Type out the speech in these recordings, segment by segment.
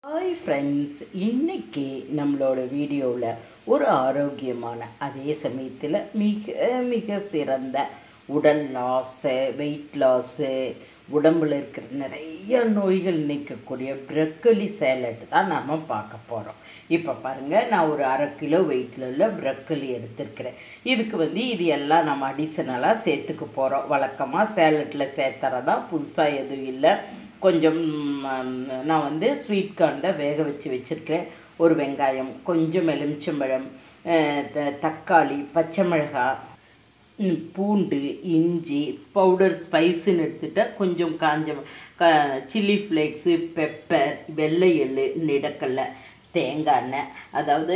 hi friends இன்னைக்கு நம்மளோட வீடியோவில் ஒரு ஆரோக்கியமான அதே சமயத்தில் மிக மிக சிறந்த உடல் லாஸு வெயிட் லாஸு உடம்பில் இருக்கிற நிறைய நோய்கள் நீக்கக்கூடிய ப்ரக்கோலி சேலட் தான் நம்ம பார்க்க போகிறோம் இப்போ பாருங்கள் நான் ஒரு அரை கிலோ வெயிட்டில் உள்ள ப்ரக்கோலி எடுத்திருக்கிறேன் இதுக்கு வந்து இது எல்லாம் நம்ம அடிஷ்னலாக சேர்த்துக்க போகிறோம் வழக்கமாக சேலட்டில் சேர்த்துறதா புதுசாக எதுவும் இல்லை கொஞ்சம் ம், நான் வந்து ஸ்வீட் கார்ன் தான் வேக வச்சு வச்சுருக்கிறேன் ஒரு வெங்காயம் கொஞ்சம் எலுமிச்சம்பழம் அஹ், த- தக்காளி பச்சை மிளகாய் ம், பூண்டு இஞ்சி பவுடர் ஸ்பைஸுன்னு எடுத்துட்டா கொஞ்சம் காஞ்ச க சில்லி ஃப்ளேக்ஸு பெப்பர் வெள்ளை எள்ளு நிடக்கடலை தேங்காய் எண்ணெய் அதாவது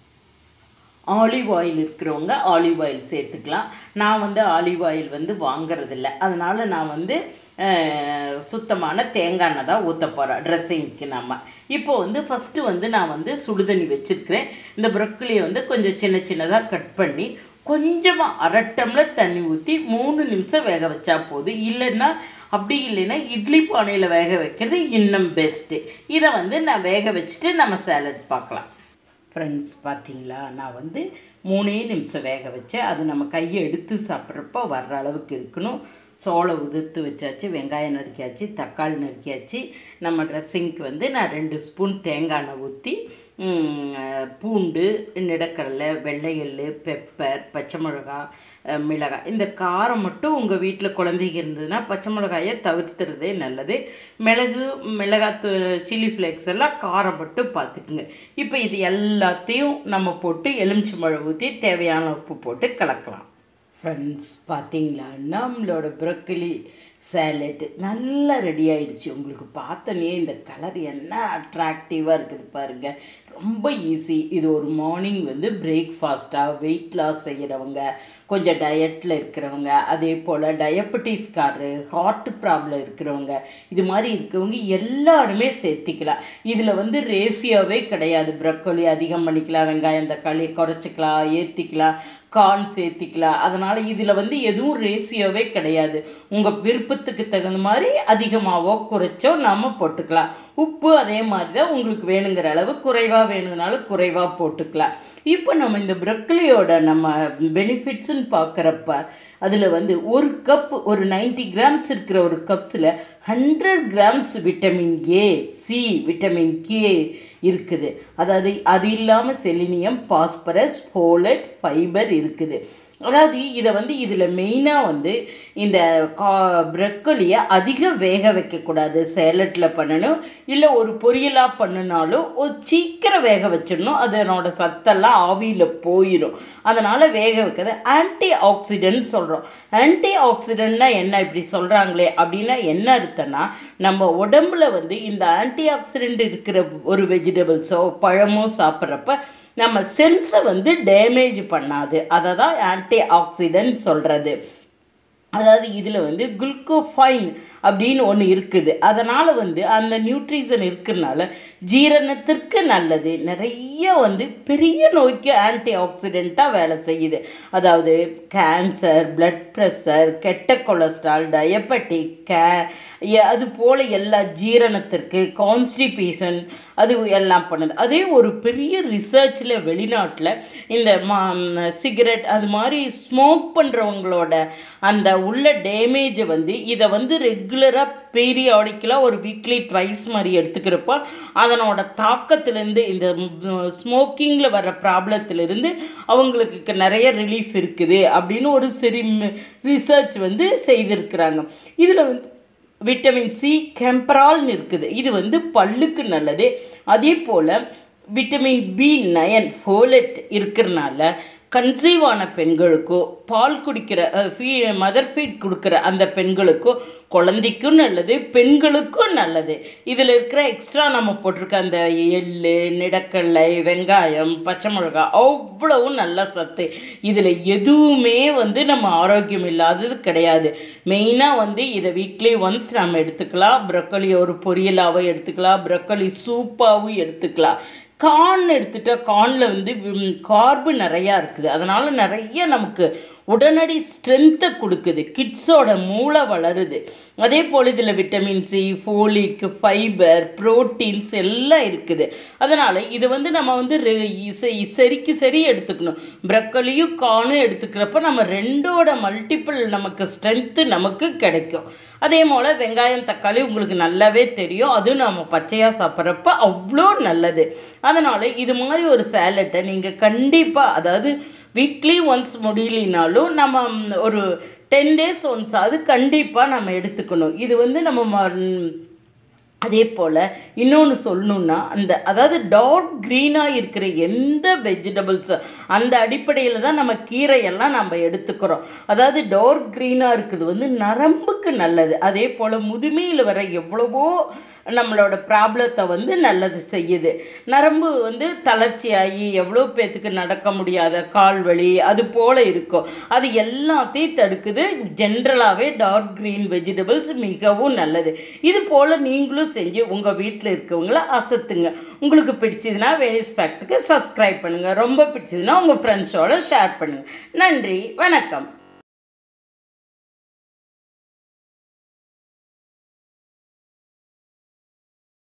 ஆலிவ் ஆயில் இருக்கிறவங்க ஆலிவ் ஆயில் சேர்த்துக்கலாம் நான் வந்து ஆலிவ் ஆயில் வந்து வாங்குறதில்ல அதனால் நான் வந்து அஹ், சுத்தமான தேங்காய் எண்ணெய் தான் ஊற்ற போகிறேன் ட்ரெஸ்ஸிங்க்கு நம்ம இப்போ வந்து ஃபஸ்ட்டு வந்து நான் வந்து சுடுதண்ணி வச்சுருக்கிறேன் இந்த ப்ரொக்கலியை வந்து கொஞ்சம் சின்ன சின்னதாக கட் பண்ணி கொஞ்சமாக அரை டம்ளர் தண்ணி ஊற்றி மூணு நிமிஷம் வேக வச்சா போதும் இல்லைன்னா அப்படி இல்லைன்னா இட்லி பானையில் வேக வைக்கிறது இன்னும் பெஸ்ட்டு இதை வந்து நான் வேக வச்சுட்டு நம்ம சேலட் பார்க்கலாம் ஃப்ரெண்ட்ஸ் பார்த்தீங்களா நான் வந்து மூணே நிமிஷம் வேக வச்சேன் அது நம்ம கையை எடுத்து சாப்பிட்றப்போ வர்ற அளவுக்கு இருக்கணும் சோளை உதிர்த்து வச்சாச்சு வெங்காயம் நறுக்கியாச்சு தக்காளி நறுக்கியாச்சு நம்ம ட்ரெஸ்ஸிங்க்கு வந்து நான் ரெண்டு ஸ்பூன் தேங்காய் எண்ணெய் ஊற்றி ம், பூண்டு நிடக்கடலை வெள்ளை எள்ளு பெப்பர் பச்சை மிளகா அஹ், மிளகாய் இந்த காரம் மட்டும் உங்கள் வீட்டில் குழந்தைங்க இருந்ததுன்னா பச்சை மிளகாயை தவிர்த்துறதே நல்லது மிளகு மிளகாத்து சில்லி ஃப்ளேக்ஸ் எல்லாம் காரம் மட்டும் பார்த்துக்குங்க இப்போ இது எல்லாத்தையும் நம்ம போட்டு எலுமிச்சம்பழம் ஊற்றி தேவையான உப்பு போட்டு கலக்கலாம் ஃப்ரெண்ட்ஸ் பார்த்தீங்களா நம்மளோட ப்ரொக்கலி சேலட் நல்லா ரெடி ஆயிடுச்சு உங்களுக்கு பார்த்தோன்னே இந்த கலர் என்ன அட்ராக்டிவாக இருக்குது பாருங்கள் ரொம்ப ஈஸி இது ஒரு மார்னிங் வந்து பிரேக்ஃபாஸ்ட்டாக வெயிட் லாஸ் செய்கிறவங்க கொஞ்சம் டயட்டில் இருக்கிறவங்க அதே போல் டயபெட்டிஸ்காரரு ஹார்ட் ப்ராப்ளம் இருக்கிறவங்க இது மாதிரி இருக்கவங்க எல்லாருமே சேர்த்திக்கலாம் இதில் வந்து ரேசியோவே கிடையாது ப்ரக்கோலி அதிகம் பண்ணிக்கலாம் வெங்காயம் தக்காளி குறைச்சிக்கலாம் ஏற்றிக்கலாம் கார்ன் சேர்த்திக்கலாம் அதனால் இதில் வந்து எதுவும் ரேசியோவே கிடையாது உங்கள் விருப்பத்துக்கு தகுந்த மாதிரி அதிகமாகவோ குறைச்சோ நம்ம போட்டுக்கலாம் உப்பு அதே மாதிரி தான் உங்களுக்கு வேணுங்கிற அளவு குறைவாக வேணும்னாலும் குறைவாக போட்டுக்கலாம் இப்போ நம்ம இந்த ப்ரொக்கலியோட நம்ம பெனிஃபிட்ஸ்னு பார்க்குறப்ப அதில் வந்து ஒரு கப் ஒரு 90 கிராம்ஸ் இருக்கிற ஒரு கப்ஸில் hundred grams vitamin A C vitamin K இருக்குது அதாவது அது இல்லாமல் செலினியம் பாஸ்பரஸ் ஃபோலட் ஃபைபர் இருக்குது அதாவது இதை வந்து இதில் மெயினாக வந்து இந்த கா ப்ரக்கோலியை அதிகம் வேக வைக்கக்கூடாது சேலட்டில் பண்ணணும் இல்லை ஒரு பொரியலாக பண்ணினாலும் ஒரு சீக்கிரம் வேக வச்சிடணும் அதனோட சத்தெல்லாம் ஆவியில் போயிடும் அதனால் வேக வைக்கிறது ஆன்டி ஆக்சிடென்ட் சொல்கிறோம் ஆன்டி ஆக்சிடென்ட்னா என்ன இப்படி சொல்கிறாங்களே அப்படின்னா என்ன அர்த்தம்னா நம்ம உடம்புல வந்து இந்த ஆன்டி ஆக்சிடென்ட் இருக்கிற ஒரு வெஜிடபிள்ஸோ பழமோ சாப்பிட்றப்ப நம்ம செல்ஸை வந்து டேமேஜ் பண்ணாது அதை தான் ஆன்டி ஆக்சிடென்ட் சொல்கிறது அதாவது இதில் வந்து குளுக்கோஃபைன் அப்படின்னு ஒன்று இருக்குது அதனால் வந்து அந்த நியூட்ரிஷன் இருக்கிறனால ஜீரணத்திற்கு நல்லது நிறைய வந்து பெரிய நோய்க்கு ஆன்டி ஆக்சிடெண்ட்டாக வேலை செய்யுது அதாவது கேன்சர் பிளட் ப்ரெஷர் கெட்ட கொலஸ்ட்ரால் டயபெட்டிக் கே எ- அது போல் எல்லா ஜீரணத்திற்கு கான்ஸ்டிபேஷன் அது எல்லாம் பண்ணுது அதே ஒரு பெரிய ரிசர்ச்சில் வெளிநாட்டில் இந்த மா சிகரெட் அது மாதிரி ஸ்மோக் பண்ணுறவங்களோட அந்த உள்ள டேமேஜை வந்து இதை வந்து ரெகுலராக பீரியாடிக்கலாக ஒரு வீக்லி ட்வைஸ் மாதிரி எடுத்துக்கிறப்போ அதனோட தாக்கத்திலேருந்து இந்த ஸ்மோக்கிங்கில் வர்ற ப்ராப்ளத்திலிருந்து அவங்களுக்கு நிறைய ரிலீஃப் இருக்குது அப்படின்னு ஒரு சரி ரிசர்ச் வந்து செய்திருக்கிறாங்க இதில் வந்து விட்டமின் சி கெம்பரால்னு இருக்குது இது வந்து பல்லுக்கு நல்லது அதே போல் விட்டமின் பி நயன் ஃபோலட் இருக்கிறனால கன்சீவ் ஆன பெண்களுக்கோ பால் குடிக்கிற ஃபீ மதர் ஃபீட் கொடுக்குற அந்த பெண்களுக்கோ குழந்தைக்கும் நல்லது பெண்களுக்கும் நல்லது இதில் இருக்கிற எக்ஸ்ட்ரா நம்ம போட்டிருக்க அந்த எள்ளு நிடக்கடலை வெங்காயம் பச்சை மிளகாய் அவ்வளவும் நல்ல சத்து இதில் எதுவுமே வந்து நம்ம ஆரோக்கியம் இல்லாதது கிடையாது மெயினாக வந்து இதை வீக்லி ஒன்ஸ் நம்ம எடுத்துக்கலாம் ப்ரொக்கோலி ஒரு பொரியலாகவும் எடுத்துக்கலாம் ப்ரொக்கோலி சூப்பாகவும் எடுத்துக்கலாம் கார்ன் எடுத்துட்டா கார்னில் வந்து கார்பு நிறையா இருக்குது அதனால் நிறைய நமக்கு உடனடி ஸ்ட்ரென்த்தை கொடுக்குது கிட்ஸோட மூளை வளருது அதே போல் இதில் vitamin C folic fibre proteins எல்லாம் இருக்குது அதனால் இது வந்து நம்ம வந்து ரெ- இசை- சரிக்கு சரி எடுத்துக்கணும் ப்ரக்கலியும் கார்னும் எடுத்துக்கிறப்ப நம்ம ரெண்டோட மல்டிபிள் நமக்கு ஸ்ட்ரென்த்து நமக்கு கிடைக்கும் அதே போல் வெங்காயம் தக்காளி உங்களுக்கு நல்லாவே தெரியும் அதுவும் நம்ம பச்சையாக சாப்பிட்றப்ப அவ்வளோ நல்லது அதனால் இது மாதிரி ஒரு சேலட்டை நீங்கள் கண்டிப்பாக அதாவது வீக்லி ஒன்ஸ் முடியலினாலும் நம்ம ம், ஒரு டென் டேஸ் ஒன்ஸ் அது கண்டிப்பாக நம்ம எடுத்துக்கணும் இது வந்து நம்ம ம- அதே போல் இன்னொன்று சொல்லணுன்னா அந்த அதாவது டார்க் க்ரீனாக இருக்கிற எந்த வெஜிடபிள்ஸ் அந்த அடிப்படையில் தான் நம்ம கீரையெல்லாம் நம்ம எடுத்துக்கிறோம் அதாவது டார்க் க்ரீனாக இருக்குது வந்து நரம்புக்கு நல்லது அதே போல் முதுமையில் வர எவ்வளவோ நம்மளோட ப்ராப்ளத்தை வந்து நல்லது செய்யுது நரம்பு வந்து தளர்ச்சியாகி எவ்வளோ பேத்துக்கு நடக்க முடியாத கால் வலி அது போல் இருக்கும் அது எல்லாத்தையும் தடுக்குது ஜென்ரலாகவே டார்க் க்ரீன் வெஜிடபிள்ஸ் மிகவும் நல்லது இது போல் நீங்களும் செஞ்சு உங்கள் வீட்டில் இருக்கவங்கள அசத்துங்க உங்களுக்கு பிடிச்சதுன்னா வேனிஸ் ஃபேக்ட்டுக்கு சப்ஸ்கிரைப் பண்ணுங்கள் ரொம்ப பிடிச்சதுன்னா உங்கள் ஃப்ரெண்ட்ஸோட ஷேர் பண்ணுங்கள் நன்றி வணக்கம்